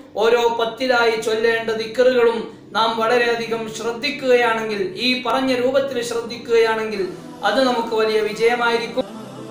ഓരോ പത്തിലായി ചൊല്ലേണ്ട ദിക്കറുകളും നാം വളരെയധികം ശ്രദ്ധിക്കുകയാണെങ്കിൽ ഈ പറഞ്ഞ രൂപത്തിൽ ശ്രദ്ധിക്കുകയാണെങ്കിൽ അത് നമുക്ക് വലിയ വിജയമായിരിക്കും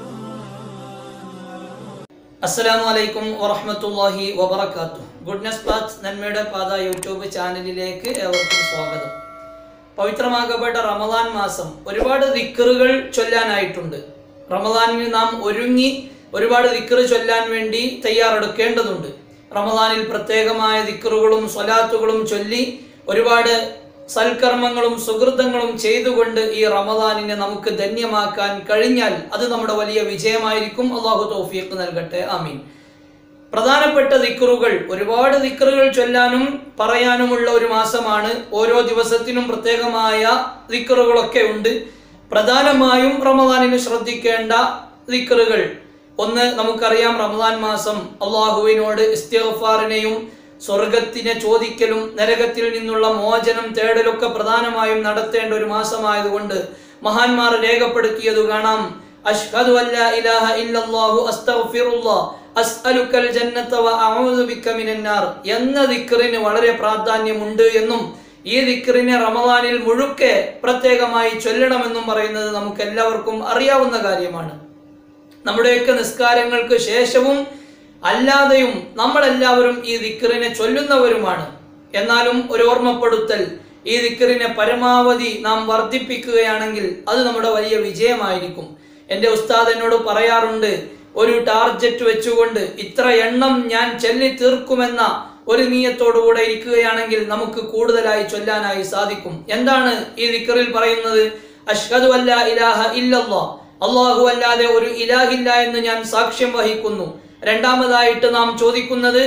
അസ്സലാമു അലൈക്കും വറഹ്മത്തുള്ളാഹി വബറകാതുഹു ഗുഡ്നസ് പാത്ത് നന്മയുടെ പാത യൂട്യൂബ് ചാനലിലേക്ക് ഏവർക്കും സ്വാഗതം പവിത്രമാക്കപ്പെട്ട റമദാൻ മാസം ഒരുപാട് ദിക്കറുകൾ ചൊല്ലാനായിട്ടുണ്ട് റമദാനിൽ നാം ഒരുങ്ങി ഒരുപാട് ദിക്കറ് ചൊല്ലാൻ വേണ്ടി തയ്യാറെടുക്കേണ്ടതുണ്ട് റമദാനിൽ പ്രത്യേകമായ ദിക്കറുകളും സ്വലാത്തുകളും ചൊല്ലി ഒരുപാട് സൽക്കർമ്മങ്ങളും സുഹൃതങ്ങളും ചെയ്തുകൊണ്ട് ഈ റമദാനിനെ നമുക്ക് ധന്യമാക്കാൻ കഴിഞ്ഞാൽ അത് നമ്മുടെ വലിയ വിജയമായിരിക്കും അള്ളാഹു തൗഫീഖ് നൽകട്ടെ ആമീൻ പ്രധാനപ്പെട്ട ദിക്കറുകൾ ഒരുപാട് ദിക്കറുകൾ ചൊല്ലാനും പറയാനുമുള്ള ഒരു മാസമാണ് ഓരോ ദിവസത്തിനും പ്രത്യേകമായ ദിക്കറുകളൊക്കെ ഉണ്ട് പ്രധാനമായും റമദാനിന് ശ്രദ്ധിക്കേണ്ട ദിക്കറുകൾ ഒന്ന് നമുക്കറിയാം റമദാൻ മാസം അള്ളാഹുവിനോട് ഇസ്തിഗ്ഫാറിനെയും സ്വർഗത്തിനെ ചോദിക്കലും നരകത്തിൽ നിന്നുള്ള മോചനം തേടലൊക്കെ പ്രധാനമായും നടത്തേണ്ട ഒരു മാസമായതുകൊണ്ട് മഹാന്മാർ രേഖപ്പെടുത്തിയത് കാണാം അഷ്ഹദു അല്ലാ ഇലാഹ ഇല്ലല്ലാഹു അസ്തഗ്ഫിറുല്ലാഹ് അസ്അലുക്കൽ ജന്നത വ അഊദു ബിക മിനന്നാർ എന്ന ദിക്റിന് വളരെ പ്രാധാന്യമുണ്ട് എന്നും ഈ ദിക്റിനെ റമദാനിൽ മുഴുക്കെ പ്രത്യേകമായി ചൊല്ലണമെന്നും പറയുന്നത് നമുക്ക് എല്ലാവർക്കും അറിയാവുന്ന കാര്യമാണ് നമ്മുടെയൊക്കെ നിസ്കാരങ്ങൾക്ക് ശേഷവും അല്ലാതെയും നമ്മളെല്ലാവരും ഈ ദിക്കറിനെ ചൊല്ലുന്നവരുമാണ് എന്നാലും ഒരു ഓർമ്മപ്പെടുത്തൽ ഈ ദിക്കറിനെ പരമാവധി നാം വർദ്ധിപ്പിക്കുകയാണെങ്കിൽ അത് നമ്മുടെ വലിയ വിജയമായിരിക്കും എൻ്റെ ഉസ്താദ് എന്നോട് പറയാറുണ്ട് ഒരു ടാർജറ്റ് വെച്ചുകൊണ്ട് ഇത്ര എണ്ണം ഞാൻ ചൊല്ലി തീർക്കുമെന്ന ഒരു നീയത്തോടുകൂടെ ഇരിക്കുകയാണെങ്കിൽ നമുക്ക് കൂടുതലായി ചൊല്ലാനായി സാധിക്കും എന്താണ് ഈ ദിക്കറിൽ പറയുന്നത് അഷ്ഹദു അല്ലാ ഇലാഹ ഇല്ലല്ലാ അള്ളാഹു അല്ലാതെ ഒരു ഇലാഹില്ല എന്ന് ഞാൻ സാക്ഷ്യം വഹിക്കുന്നു രണ്ടാമതായിട്ട് നാം ചോദിക്കുന്നത്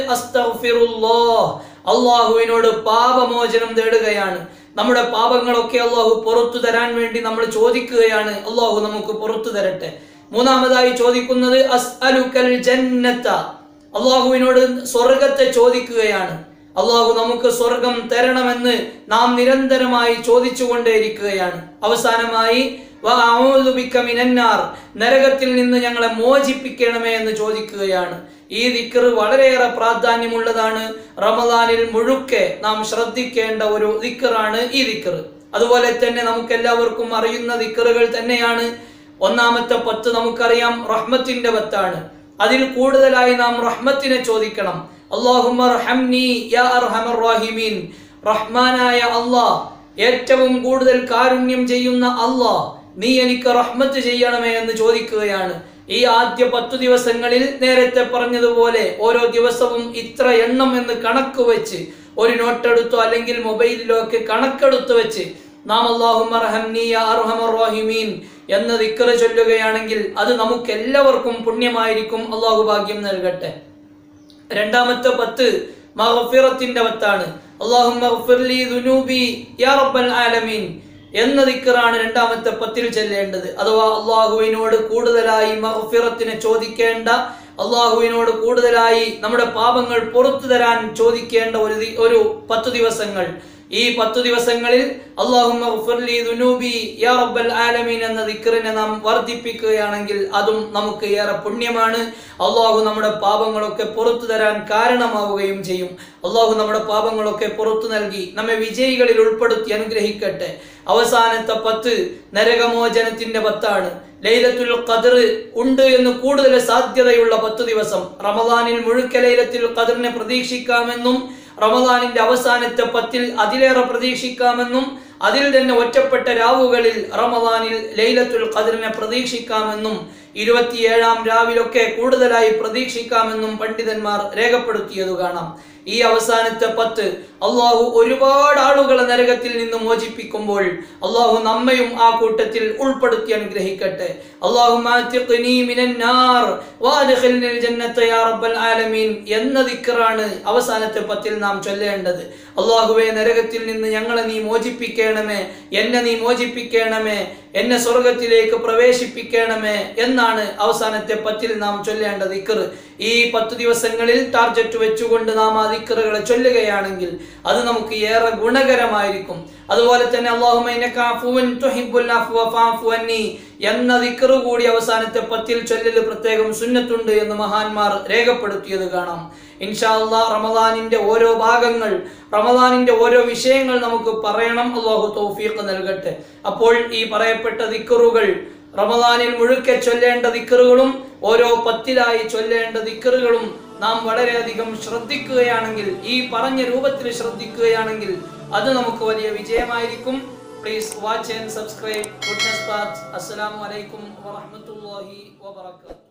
അള്ളാഹുവിനോട് പാപമോചനം തേടുകയാണ് നമ്മുടെ പാപങ്ങളൊക്കെ അള്ളാഹു പുറത്തു തരാൻ വേണ്ടി നമ്മൾ ചോദിക്കുകയാണ് അള്ളാഹു നമുക്ക് പുറത്തു തരട്ടെ മൂന്നാമതായി ചോദിക്കുന്നത് അസ്അലുക്കൽ ജന്നത്ത അള്ളാഹുവിനോട് സ്വർഗത്തെ ചോദിക്കുകയാണ് അള്ളാഹു നമുക്ക് സ്വർഗം തരണമെന്ന് നാം നിരന്തരമായി ചോദിച്ചുകൊണ്ടേയിരിക്കുകയാണ് അവസാനമായി മിനന്നാർ നരകത്തിൽ നിന്ന് ഞങ്ങളെ മോചിപ്പിക്കണമേ എന്ന് ചോദിക്കുകയാണ് ഈ ദിക്കറ് വളരെയേറെ പ്രാധാന്യമുള്ളതാണ് റമദാനിൽ മുഴുക്കെ നാം ശ്രദ്ധിക്കേണ്ട ഒരു ദിക്കറാണ് ഈ ദിക്കറ് അതുപോലെ തന്നെ നമുക്ക് എല്ലാവർക്കും അറിയുന്ന ദിക്കറുകൾ തന്നെയാണ് ഒന്നാമത്തെ പത്ത് നമുക്കറിയാം റഹ്മത്തിന്റെ പത്താണ് അതിൽ കൂടുതലായി നാം റഹ്മത്തിനെ ചോദിക്കണം റഹ്മാനായ അള്ളാഹ് ഏറ്റവും കൂടുതൽ കാരുണ്യം ചെയ്യുന്ന അള്ളാഹ് നീ എനിക്ക് റഹ്മത്ത് ചെയ്യണമേ എന്ന് ചോദിക്കുകയാണ് ഈ ആദ്യ പത്തു ദിവസങ്ങളിൽ നേരത്തെ പറഞ്ഞതുപോലെ ഓരോ ദിവസവും ഇത്ര എണ്ണം എന്ന് കണക്ക് വെച്ച് ഒരു നോട്ടെടുത്തോ അല്ലെങ്കിൽ മൊബൈലിലോ ഒക്കെ കണക്കെടുത്ത് വെച്ച് നാം അള്ളാഹുമീൻ എന്ന ദിക്കറ് ചൊല്ലുകയാണെങ്കിൽ അത് നമുക്ക് എല്ലാവർക്കും പുണ്യമായിരിക്കും അള്ളാഹു ഭാഗ്യം നൽകട്ടെ രണ്ടാമത്തെ പത്ത് മഹഫിറത്തിന്റെ പത്താണ് ആലമീൻ എന്ന ദിക്കറാണ് രണ്ടാമത്തെ പത്തിൽ ചെല്ലേണ്ടത് അഥവാ അള്ളാഹുവിനോട് കൂടുതലായി മഹഫിറത്തിനെ ചോദിക്കേണ്ട അള്ളാഹുവിനോട് കൂടുതലായി നമ്മുടെ പാപങ്ങൾ പുറത്തു തരാൻ ചോദിക്കേണ്ട ഒരു ഒരു പത്തു ദിവസങ്ങൾ ഈ പത്തു ദിവസങ്ങളിൽ ആലമീൻ എന്ന ദിക്കറിനെ നാം വർദ്ധിപ്പിക്കുകയാണെങ്കിൽ അതും നമുക്ക് ഏറെ പുണ്യമാണ് അള്ളാഹു നമ്മുടെ പാപങ്ങളൊക്കെ പുറത്തു തരാൻ കാരണമാവുകയും ചെയ്യും അള്ളാഹു നമ്മുടെ പാപങ്ങളൊക്കെ പുറത്തു നൽകി നമ്മെ വിജയികളിൽ ഉൾപ്പെടുത്തി അനുഗ്രഹിക്കട്ടെ അവസാനത്തെ പത്ത് നരകമോചനത്തിന്റെ പത്താണ് ലൈലത്തുൽ ഖദർ ഉണ്ട് എന്ന് കൂടുതൽ സാധ്യതയുള്ള പത്ത് ദിവസം റമദാനിൽ മുഴുക്ക ലൈലത്തുൽ ഖദറിനെ പ്രതീക്ഷിക്കാമെന്നും റമദാനിന്റെ അവസാനത്തെ പത്തിൽ അതിലേറെ പ്രതീക്ഷിക്കാമെന്നും അതിൽ തന്നെ ഒറ്റപ്പെട്ട രാവുകളിൽ റമദാനിൽ ലൈലത്തുൽ ഖദറിനെ പ്രതീക്ഷിക്കാമെന്നും ഇരുപത്തിയേഴാം രാവിലൊക്കെ കൂടുതലായി പ്രതീക്ഷിക്കാമെന്നും പണ്ഡിതന്മാർ രേഖപ്പെടുത്തിയത് കാണാം ഈ അവസാനത്തെ പത്ത് അള്ളാഹു ഒരുപാട് ആളുകളെ നരകത്തിൽ നിന്ന് മോചിപ്പിക്കുമ്പോൾ അള്ളാഹു നമ്മയും ആ കൂട്ടത്തിൽ ഉൾപ്പെടുത്തി അനുഗ്രഹിക്കട്ടെ അള്ളാഹു എന്ന ദിക്കറാണ് അവസാനത്തെ പത്തിൽ നാം ചൊല്ലേണ്ടത് അള്ളാഹുവെ നരകത്തിൽ നിന്ന് ഞങ്ങളെ നീ മോചിപ്പിക്കണമേ എന്നെ നീ മോചിപ്പിക്കണമേ എന്നെ സ്വർഗത്തിലേക്ക് പ്രവേശിപ്പിക്കണമേ എന്നാണ് അവസാനത്തെ പത്തിൽ നാം ചൊല്ലേണ്ട ദിക്കർ ഈ പത്ത് ദിവസങ്ങളിൽ ടാർജറ്റ് വെച്ചുകൊണ്ട് നാം ആ ദിക്കറുകളെ ചൊല്ലുകയാണെങ്കിൽ അത് നമുക്ക് ഏറെ ഗുണകരമായിരിക്കും അതുപോലെ തന്നെ അള്ളാഹുമ എന്ന ദിക്കറ് കൂടി അവസാനത്തെ പത്തിൽ ചൊല്ലൽ പ്രത്യേകം സുന്നത്തുണ്ട് എന്ന് മഹാന്മാർ രേഖപ്പെടുത്തിയത് കാണാം ഇൻഷാ അള്ളാ റമദാനിന്റെ ഓരോ ഭാഗങ്ങൾ റമദാനിന്റെ ഓരോ വിഷയങ്ങൾ നമുക്ക് പറയണം അള്ളാഹു തൗഫീഖ് നൽകട്ടെ അപ്പോൾ ഈ പറയപ്പെട്ട ദിക്കറുകൾ റമദാനിൽ മുഴുക്കെ ചൊല്ലേണ്ട ദിക്കറുകളും ഓരോ പത്തിലായി ചൊല്ലേണ്ട ദിക്കറുകളും നാം വളരെയധികം ശ്രദ്ധിക്കുകയാണെങ്കിൽ ഈ പറഞ്ഞ രൂപത്തിൽ ശ്രദ്ധിക്കുകയാണെങ്കിൽ അത് നമുക്ക് വലിയ വിജയമായിരിക്കും please watch and subscribe goodness path അസ്സലാമു അലൈക്കും വറഹ്മത്തുള്ളാഹി വബറകാതുഹു